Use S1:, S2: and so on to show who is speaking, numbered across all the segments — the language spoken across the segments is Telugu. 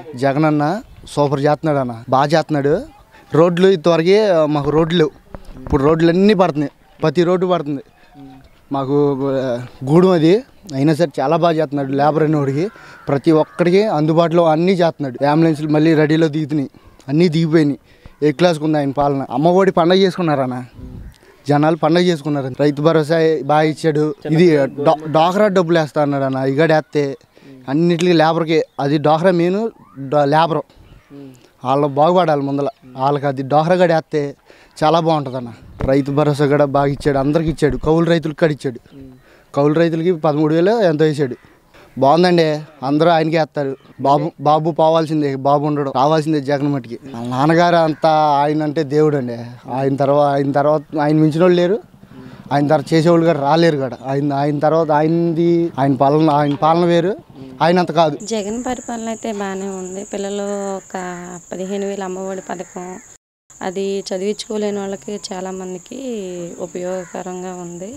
S1: జగన్ అన్న సూపర్ చేస్తున్నాడు అన్న బాగా చేస్తున్నాడు రోడ్లు ఇంతవరకు మాకు రోడ్లు లేవు ఇప్పుడు రోడ్లు అన్నీ పడుతున్నాయి ప్రతి రోడ్డు పడుతుంది మాకు ఆ, గూడెం అది అయినా సరే చాలా బాగా చేస్తున్నాడు లేబర్ అనేవాడికి ప్రతి ఒక్కడికి అందుబాటులో అన్నీ చేస్తున్నాడు అంబులెన్స్లు మళ్ళీ రెడీలో దిగుతున్నాయి అన్నీ దిగిపోయినాయి ఏ క్లాస్కి ఉంది ఆయన పాలన అమ్మఒడి పండగ చేసుకున్నారన్న జనాలు పండగ చేసుకున్నారు రైతు భరోసా బాగా ఇచ్చాడు ఇది డా- డాక్రా డబ్బులు వేస్తా అన్నాడు అన్న ఇగడ వేస్తే అన్నిటికీ లేబర్కి అది డాక్రా మెయిన్ లేబర్ వాళ్ళు బాగుపడాలి ముందల వాళ్ళకి అది డోహరా గడి వేస్తే చాలా బాగుంటుంది అన్న రైతు భరోసా కూడా బాగా ఇచ్చాడు అందరికి ఇచ్చాడు కౌలు రైతులకు కూడా ఇచ్చాడు కౌలు రైతులకి పదమూడు వేలు ఎంతో వేసాడు బాగుందండి అందరూ ఆయనకి వేస్తారు బాబు బాబు పోవాల్సిందే బాబు ఉండడు రావాల్సిందే జగన్ మట్టికి వాళ్ళ నాన్నగారు అంతా ఆయన అంటే దేవుడు అండి ఆయన తర్వాత ఆయన తర్వాత ఆయన మించిన వాళ్ళు లేరు ఆయన తర్వాత చేసేవాళ్ళు కూడా రాలేరు కూడా ఆయన ఆయన తర్వాత ఆయనది ఆయన పాలన ఆయన పాలన వేరు ఆయన అంత కాదు
S2: జగన్ పరిపాలన అయితే బాగానే ఉంది పిల్లలు ఒక పదిహేను వేల అమ్మఒడి పథకం అది చదివించుకోలేని వాళ్ళకి చాలామందికి ఉపయోగకరంగా ఉంది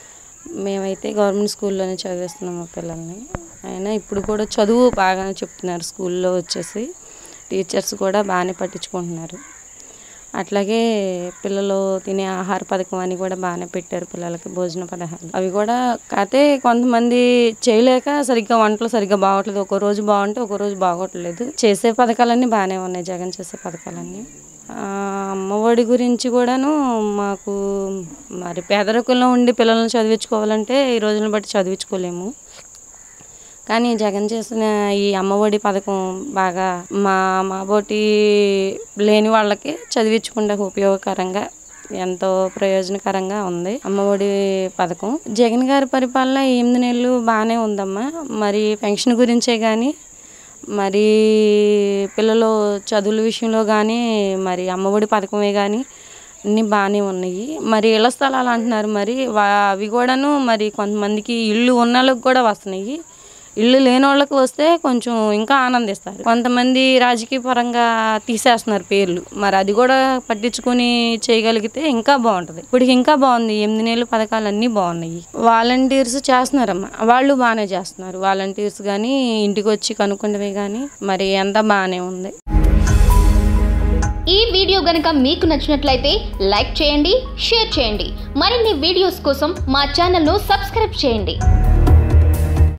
S2: మేమైతే గవర్నమెంట్ స్కూల్లోనే చదివిస్తున్నాం మా పిల్లల్ని అయినా ఇప్పుడు కూడా చదువు బాగానే చెప్తున్నారు స్కూల్లో వచ్చేసి టీచర్స్ కూడా బాగానే పట్టించుకుంటున్నారు అట్లాగే పిల్లలు తినే ఆహార పథకం అని కూడా బాగానే పెట్టారు పిల్లలకి భోజన పథకాలు అవి కూడా కాకపోతే కొంతమంది చేయలేక సరిగ్గా వంటలు సరిగ్గా బాగోట్లేదు ఒక రోజు బాగుంటే ఒక రోజు బాగోట్లేదు చేసే పథకాలన్నీ బాగానే ఉన్నాయి జగన్ చేసే పథకాలన్నీ ఆ, అమ్మఒడి గురించి కూడాను మాకు మరి పేదరికంలో ఉండి పిల్లల్ని చదివించుకోవాలంటే ఈ రోజులను బట్టి చదివించుకోలేము కానీ జగన్ చేసిన ఈ అమ్మఒడి పథకం బాగా మా మా బోటి లేని వాళ్ళకి చదివించుకుంటే ఉపయోగకరంగా ఎంతో ప్రయోజనకరంగా ఉంది అమ్మఒడి పథకం జగన్ గారి పరిపాలన ఈ ఎనిమిది నెలలు బాగానే ఉందమ్మా మరి పెన్షన్ గురించే కానీ మరి పిల్లలు చదువుల విషయంలో కానీ మరి అమ్మఒడి పథకమే కానీ అన్నీ బాగానే ఉన్నాయి మరి ఇళ్ల స్థలాలు అంటున్నారు మరి వా- అవి కూడాను మరి కొంతమందికి ఇల్లు ఉన్న వాళ్ళకి కూడా వస్తున్నాయి ఇల్లు లేని వాళ్ళకి వస్తే కొంచెం ఇంకా ఆనందిస్తారు కొంతమంది రాజకీయ పరంగా తీసేస్తున్నారు పేర్లు మరి అది కూడా పట్టించుకొని చేయగలిగితే ఇంకా బాగుంటుంది ఇప్పుడు ఇంకా బాగుంది ఎనిమిది నెలల పథకాలు అన్నీ బాగున్నాయి వాలంటీర్స్ చేస్తున్నారమ్మా వాళ్ళు బాగానే చేస్తున్నారు వాలంటీర్స్ కానీ ఇంటికి వచ్చి కనుక్కుంటమే కానీ మరి అంతా బాగానే ఉంది
S3: ఈ వీడియో గనక మీకు నచ్చినట్లయితే లైక్ చేయండి షేర్ చేయండి మరిన్ని వీడియోస్ కోసం మా ఛానల్ను సబ్స్క్రైబ్ చేయండి